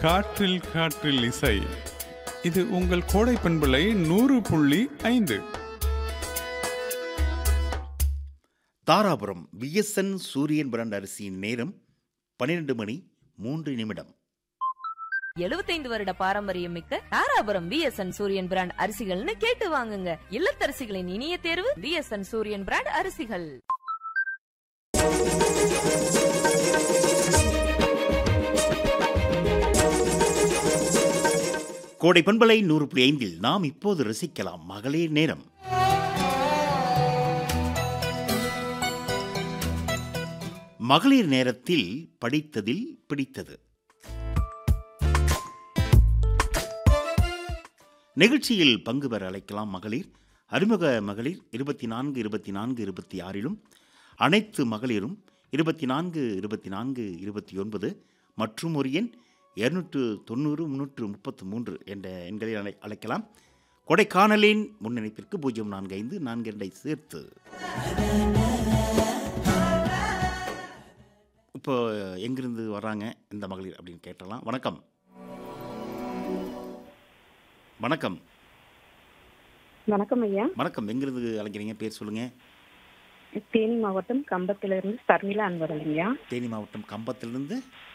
காற்றில் காற்றில் இசை இது உங்கள் கோடை பண்பலை நூறு புள்ளி ஐந்து தாராபுரம் விஎஸ்என் சூரியன் பிராண்ட் அரிசியின் நேரம் பன்னிரண்டு மணி மூன்று நிமிடம் எழுபத்தைந்து வருட பாரம்பரியம் மிக்க தாராபுரம் பிஎஸ்என் சூரியன் பிராண்ட் அரிசிகள்னு கேட்டு வாங்குங்க இல்லத்தரசிகளின் இனிய தேர்வு பிஎஸ்என் சூரியன் பிராண்ட் அரிசிகள் கோடை பண்பலை நூறு புள்ளி ஐந்தில் நாம் இப்போது ரசிக்கலாம் மகளிர் நேரம் மகளிர் நேரத்தில் படித்ததில் பிடித்தது நிகழ்ச்சியில் பங்கு பெற அழைக்கலாம் மகளிர் அறிமுக மகளிர் இருபத்தி நான்கு இருபத்தி நான்கு இருபத்தி ஆறிலும் அனைத்து மகளிரும் இருபத்தி நான்கு இருபத்தி நான்கு இருபத்தி ஒன்பது மற்றும் ஒரு எண் இருநூற்று தொண்ணூறு முன்னூற்று முப்பத்து மூன்று என்ற எண்களில் அழை அழைக்கலாம் கொடைக்கானலின் முன்னிணைப்பிற்கு பூஜ்ஜியம் நான்கு ஐந்து நான்கு இரண்டை சேர்த்து இப்போ எங்கிருந்து வர்றாங்க இந்த மகளிர் அப்படின்னு கேட்டலாம் வணக்கம் வணக்கம் வணக்கம் ஐயா வணக்கம் எங்கிருந்து அழைக்கிறீங்க பேர் சொல்லுங்க தேனி மாவட்டம் கம்பத்திலிருந்து சர்மிளா அன்பரன் ஐயா தேனி மாவட்டம் கம்பத்திலிருந்து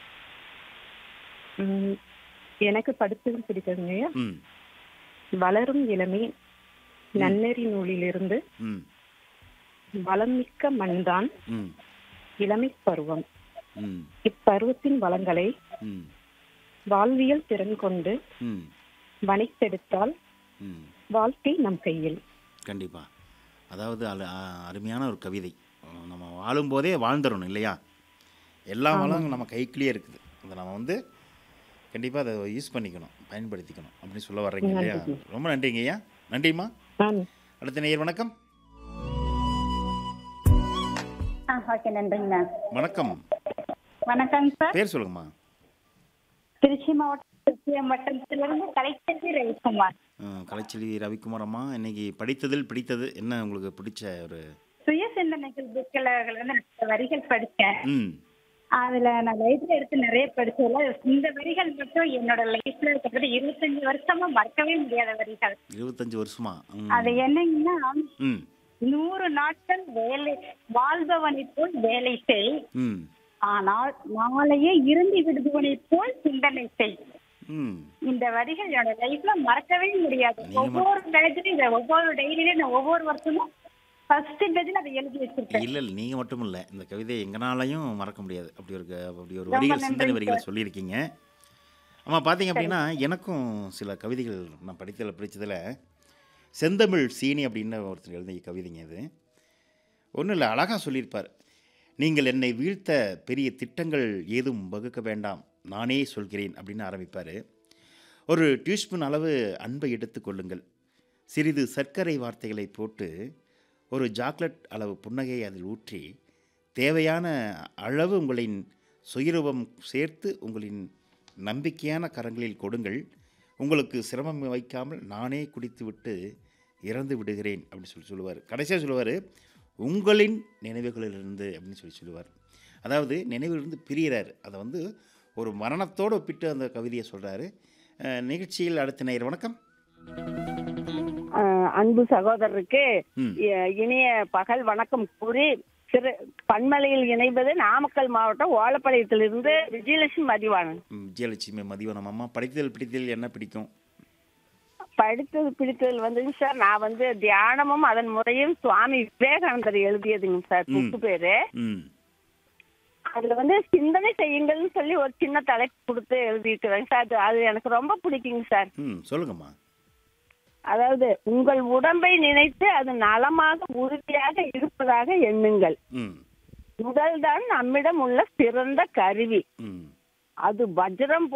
உம், எனக்கு படித்தது பிடித்ததுங்க ஐயா ம் வளரும் இளமை நன்னெறி நூலிலிருந்து ம் வளமிக்க மண்தான் ம் இளமை பருவம் ம் இப்பருவத்தின் வளங்களை ம் வாழ்வியல் திறன் கொண்டு ம் வனைத்தெடுத்தால் ம் வாழ்க்கை நம் கையில் கண்டிப்பாக அதாவது அல- அ- அருமையான ஒரு கவிதை அஹ் நம்ம வாழும்போதே வாழ்ந்துடணும் இல்லையா எல்லா வளங்களும் நம்ம கைக்குள்ளேயே இருக்குது அதை நம்ம வந்து கண்டிப்பாக அதை யூஸ் பண்ணிக்கணும் பயன்படுத்திக்கணும் அப்படின்னு சொல்ல வர்றீங்க இல்லையா நன்றி. ரொம்ப நன்றிங்க ஐயா நன்றிம்மா நான் அடுத்த நேயர் வணக்கம் ஆ ஓகே நன்றிங்கண்ணா வணக்கம் வணக்கம் சார் பேர் சொல்லுங்கம்மா திருச்சி மாவட்டம் திருச்சி வட்டத்திலிருந்து கலைச்செல்வி ரவிக்குமார் அஹ் கலைச்செல்வி ரவிக்குமார் அம்மா இன்னைக்கு படித்ததில் பிடித்தது என்ன உங்களுக்கு பிடிச்ச ஒரு சுய சிந்தனைகள் புக்கில் வந்து நிறைய வரிகள் படித்தேன் ம் அதுல நான் லைஃப்ல எடுத்து நிறைய படிச்சதுல இந்த வரிகள் மட்டும் என்னோட லைஃப்ல கிட்டத்தட்ட இருபத்தஞ்சு வருஷமா மறக்கவே முடியாத வரிகள் இருபத்தஞ்சு வருஷமா ம். அது என்னங்கன்னா ம் நூறு நாட்கள் வேலை வாழ்பவனை போல் வேலை செய் ம் ஆனால் நாளையே இருந்து விடுபவனை போல் சிந்தனை செய் ம் இந்த வரிகள் என்னோட லைஃப்ல மறக்கவே முடியாது நீங்க ம- ஒவ்வொரு பேஜ்லயும் இந்த ஒவ்வொரு டைரியிலயும் நான் ஒவ்வொரு வருஷமும் ஃபர்ஸ்ட் பேஜ்ல அதை எழுதி வச்சிருக்கேன் இல்ல இல்ல நீங்க மட்டும் இல்ல இந்த கவிதையை எங்கனாலையும் மறக்க முடியாது அப்படி ஒரு க- அப்படி ஒரு ரொம்ப வரிகள் நன்றி சிந்தனை வரிகளை சார். சொல்லியிருக்கீங்க ஆமா பாத்தீங்க அப்படின்னா எனக்கும் சில கவிதைகள் நான் படித்ததில் பிடிச்சதுல செந்தமிழ் சீனி அப்படின்னு ஒருத்தர் எழுதிய கவிதைங்க இது ஒன்றும் இல்லை அழகாக சொல்லியிருப்பார் நீங்கள் என்னை வீழ்த்த பெரிய திட்டங்கள் ஏதும் வகுக்க வேண்டாம் நானே சொல்கிறேன் அப்படின்னு ஆரம்பிப்பார் ஒரு டியூஸ்பூன் அளவு அன்பை எடுத்துக்கொள்ளுங்கள் சிறிது சர்க்கரை வார்த்தைகளை போட்டு ஒரு சாக்லேட் அளவு புன்னகையை அதில் ஊற்றி தேவையான அளவு உங்களின் சுயரூபம் சேர்த்து உங்களின் நம்பிக்கையான கரங்களில் கொடுங்கள் உங்களுக்கு சிரமம் வைக்காமல் நானே குடித்துவிட்டு இறந்து விடுகிறேன் அப்படின்னு சொல்லி சொல்லுவார் கடைசியாக சொல்லுவார் உங்களின் நினைவுகளிலிருந்து அப்படின்னு சொல்லி சொல்லுவார் அதாவது நினைவிலிருந்து பிரியறார் அதை வந்து ஒரு மரணத்தோடு ஒப்பிட்டு அந்த கவிதையை சொல்கிறாரு நிகழ்ச்சியில் அடுத்த நேயர் வணக்கம் ஆஹ் அன்பு சகோதரருக்கு ம் இ- இனிய பகல் வணக்கம் கூறி சிறு பன்மலையில் இணைவது நாமக்கல் மாவட்டம் ஓலப்பாளையத்திலிருந்து விஜயலட்சுமி மதிவாணன் ம், விஜயலட்சுமி மதிவனம் அம்மா படித்ததில் பிடித்ததில் என்ன பிடிக்கும் படித்தது பிடித்ததில் வந்துங்க சார் நான் வந்து தியானமும் அதன் முறையும் சுவாமி விவேகானந்தர் எழுதியதுங்க சார் ம். புக்கு பேரு ம் அதுல வந்து சிந்தனை செய்யுங்கள்னு சொல்லி ஒரு சின்ன தலைப்பு கொடுத்து எழுதியிருக்கிறேங்க சார் அது அது எனக்கு ரொம்ப பிடிக்குங்க சார் ம் சொல்லுங்கம்மா அதாவது உங்கள் உடம்பை நினைத்து அது நலமாக உறுதியாக இருப்பதாக எண்ணுங்கள் ம் உடல்தான் நம்மிடம் உள்ள சிறந்த கருவி ம் அது வஜ்ரம்